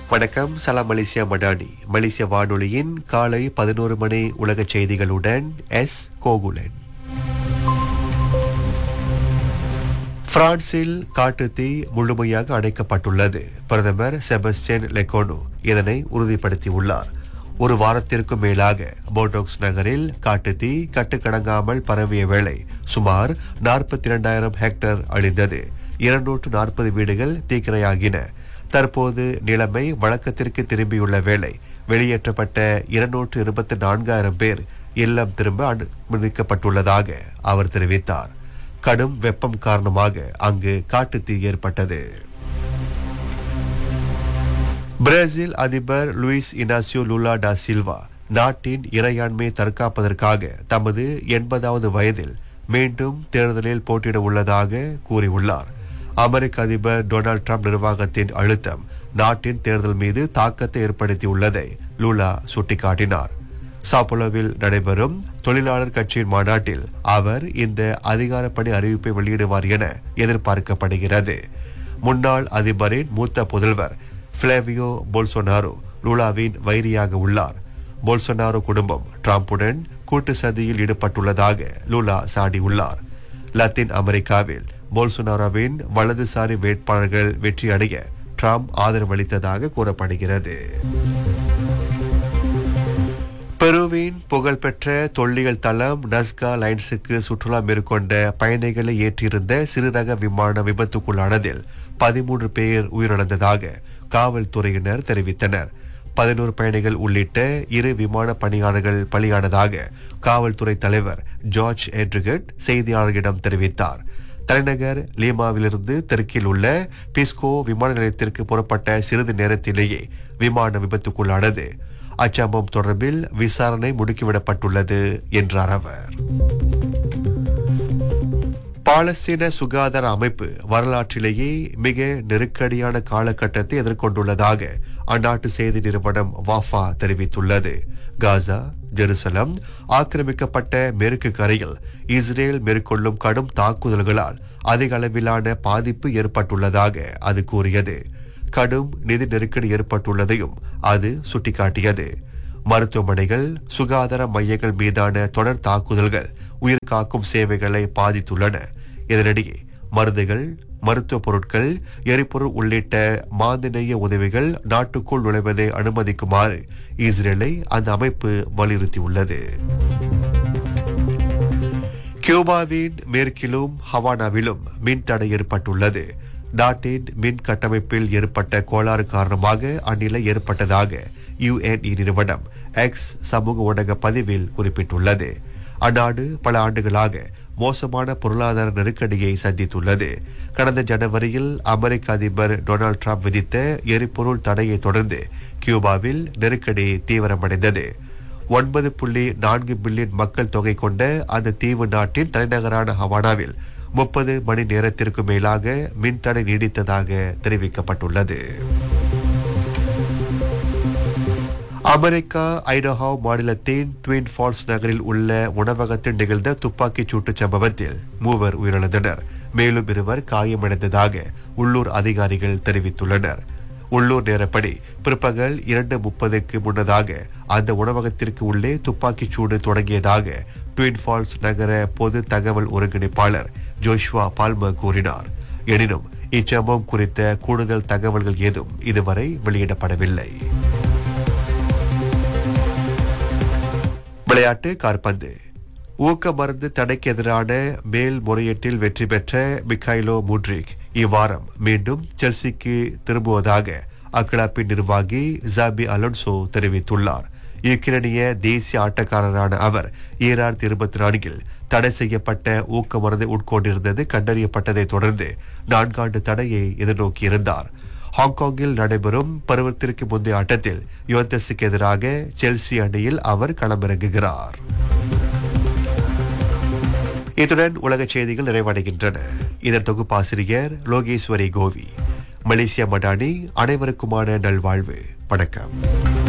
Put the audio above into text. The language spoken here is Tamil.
வணக்கம் சலாம் மலேசியா மடானி மலேசிய வானொலியின் காலை பதினோரு மணி உலக செய்திகளுடன் எஸ் கோகுலன் பிரான்சில் காட்டுத்தீ முழுமையாக அணைக்கப்பட்டுள்ளது பிரதமர் செபஸ்டியன் லெகோனோ இதனை உறுதிப்படுத்தியுள்ளார் ஒரு வாரத்திற்கும் மேலாக போர்டோக்ஸ் நகரில் காட்டுத்தீ கட்டுக்கடங்காமல் பரவிய வேளை சுமார் நாற்பத்தி இரண்டாயிரம் ஹெக்டேர் அழிந்தது இருநூற்று நாற்பது வீடுகள் தீக்கிரையாகின தற்போது நிலைமை வழக்கத்திற்கு திரும்பியுள்ள வேளை வெளியேற்றப்பட்ட இருநூற்று இருபத்தி நான்காயிரம் பேர் இல்லம் திரும்ப அனுமதிக்கப்பட்டுள்ளதாக அவர் தெரிவித்தார் கடும் வெப்பம் காரணமாக அங்கு காட்டுத்தீ ஏற்பட்டது பிரேசில் அதிபர் Luiz Inacio Lula da Silva நாட்டின் இறையாண்மை தற்காப்பதற்காக தமது எண்பதாவது வயதில் மீண்டும் தேர்தலில் போட்டியிட உள்ளதாக கூறியுள்ளார் அமெரிக்க அதிபர் டொனால்ட் ட்ரம்ப் நிர்வாகத்தின் அழுத்தம் நாட்டின் தேர்தல் மீது தாக்கத்தை ஏற்படுத்தியுள்ளதை லுலா சுட்டிக்காட்டினார் சாப்போலோவில் நடைபெறும் தொழிலாளர் கட்சியின் மாநாட்டில் அவர் இந்த அதிகாரப்படி அறிவிப்பை வெளியிடுவார் என எதிர்பார்க்கப்படுகிறது முன்னாள் அதிபரின் மூத்த புதல்வர் பிளேவியோ போல்சோனாரோ லுலாவின் வைரியாக உள்ளார் போல்சோனாரோ குடும்பம் டிரம்புடன் கூட்டு சதியில் ஈடுபட்டுள்ளதாக லுலா சாடியுள்ளார் லத்தீன் அமெரிக்காவில் போல்சோனாரோவின் வலதுசாரி வேட்பாளர்கள் வெற்றியடைய ட்ரம்ப் ஆதரவளித்ததாக கூறப்படுகிறது பெருவின் புகழ்பெற்ற தொல்லியல் தளம் நஸ்கா லைன்ஸுக்கு சுற்றுலா மேற்கொண்ட பயணிகளை ஏற்றியிருந்த சிறுரக விமான விபத்துக்குள்ளானதில் பதிமூன்று பேர் உயிரிழந்ததாக காவல்துறையினர் தெரிவித்தனர் பதினோரு பயணிகள் உள்ளிட்ட இரு விமான பணியாளர்கள் பலியானதாக காவல்துறை தலைவர் ஜார்ஜ் எட்ரிகட் செய்தியாளர்களிடம் தெரிவித்தார் தலைநகர் லீமாவிலிருந்து தெற்கில் உள்ள பிஸ்கோ விமான நிலையத்திற்கு புறப்பட்ட சிறிது நேரத்திலேயே விமான விபத்துக்குள்ளானது அச்சம்பவம் தொடர்பில் விசாரணை முடுக்கிவிடப்பட்டுள்ளது என்றார் அவர் பாலஸ்தீன சுகாதார அமைப்பு வரலாற்றிலேயே மிக நெருக்கடியான காலகட்டத்தை எதிர்கொண்டுள்ளதாக அந்நாட்டு செய்தி நிறுவனம் வாஃபா தெரிவித்துள்ளது காசா ஜெருசலம் ஆக்கிரமிக்கப்பட்ட மேற்கு கரையில் இஸ்ரேல் மேற்கொள்ளும் கடும் தாக்குதல்களால் அதிக அளவிலான பாதிப்பு ஏற்பட்டுள்ளதாக அது கூறியது கடும் நிதி நெருக்கடி ஏற்பட்டுள்ளதையும் அது சுட்டிக்காட்டியது மருத்துவமனைகள் சுகாதார மையங்கள் மீதான தொடர் தாக்குதல்கள் உயிர் காக்கும் சேவைகளை பாதித்துள்ளன இதனிடையே மருந்துகள் மருத்துவ பொருட்கள் எரிபொருள் உள்ளிட்ட மாந்திநேய உதவிகள் நாட்டுக்குள் நுழைவதை அனுமதிக்குமாறு இஸ்ரேலை அந்த அமைப்பு வலியுறுத்தியுள்ளது கியூபாவின் மேற்கிலும் ஹவானாவிலும் மின் தடை ஏற்பட்டுள்ளது நாட்டின் மின் கட்டமைப்பில் ஏற்பட்ட கோளாறு காரணமாக அந்நிலை ஏற்பட்டதாக யுஎன்இ நிறுவனம் எக்ஸ் சமூக ஊடக பதிவில் குறிப்பிட்டுள்ளது அந்நாடு பல ஆண்டுகளாக மோசமான பொருளாதார நெருக்கடியை சந்தித்துள்ளது கடந்த ஜனவரியில் அமெரிக்க அதிபர் டொனால்ட் ட்ரம்ப் விதித்த எரிபொருள் தடையை தொடர்ந்து கியூபாவில் நெருக்கடி தீவிரமடைந்தது ஒன்பது புள்ளி நான்கு பில்லியன் மக்கள் தொகை கொண்ட அந்த தீவு நாட்டின் தலைநகரான ஹவானாவில் முப்பது மணி நேரத்திற்கு மேலாக மின்தடை நீடித்ததாக தெரிவிக்கப்பட்டுள்ளது அமெரிக்கா ஐடஹா மாநிலத்தின் ட்வின் ஃபால்ஸ் நகரில் உள்ள உணவகத்தில் நிகழ்ந்த துப்பாக்கிச் சூட்டுச் சம்பவத்தில் மூவர் உயிரிழந்தனர் மேலும் இருவர் காயமடைந்ததாக உள்ளூர் அதிகாரிகள் தெரிவித்துள்ளனர் உள்ளூர் நேரப்படி பிற்பகல் இரண்டு முப்பதுக்கு முன்னதாக அந்த உணவகத்திற்கு உள்ளே துப்பாக்கிச் சூடு தொடங்கியதாக ட்வின் ஃபால்ஸ் நகர பொது தகவல் ஒருங்கிணைப்பாளர் ஜோஷ்வா பால்மர் கூறினார் எனினும் இச்சம்பவம் குறித்த கூடுதல் தகவல்கள் ஏதும் இதுவரை வெளியிடப்படவில்லை விளையாட்டு கார்பந்து ஊக்க மருந்து தடைக்கு எதிரான மேல்முறையீட்டில் வெற்றி பெற்ற மிக்கைலோ முட்ரிக் இவ்வாரம் மீண்டும் செல்சிக்கு திரும்புவதாக அக்லாப்பின் நிர்வாகி ஜாபி அலோன்சோ தெரிவித்துள்ளார் யுக்ரைனிய தேசிய ஆட்டக்காரரான அவர் ஈராயிரத்தி இருபத்தி நான்கில் தடை செய்யப்பட்ட ஊக்க மருந்து உட்கொண்டிருந்தது கண்டறியப்பட்டதை தொடர்ந்து நான்காண்டு தடையை எதிர்நோக்கியிருந்தார் ஹாங்காங்கில் நடைபெறும் பருவத்திற்கு முந்தைய ஆட்டத்தில் யுவந்தஸுக்கு எதிராக செல்சி அணியில் அவர் களமிறங்குகிறார் இத்துடன் உலக செய்திகள் நிறைவடைகின்றன இதன் தொகுப்பாசிரியர் லோகேஸ்வரி கோவி மலேசியா மடானி அனைவருக்குமான நல்வாழ்வு வணக்கம்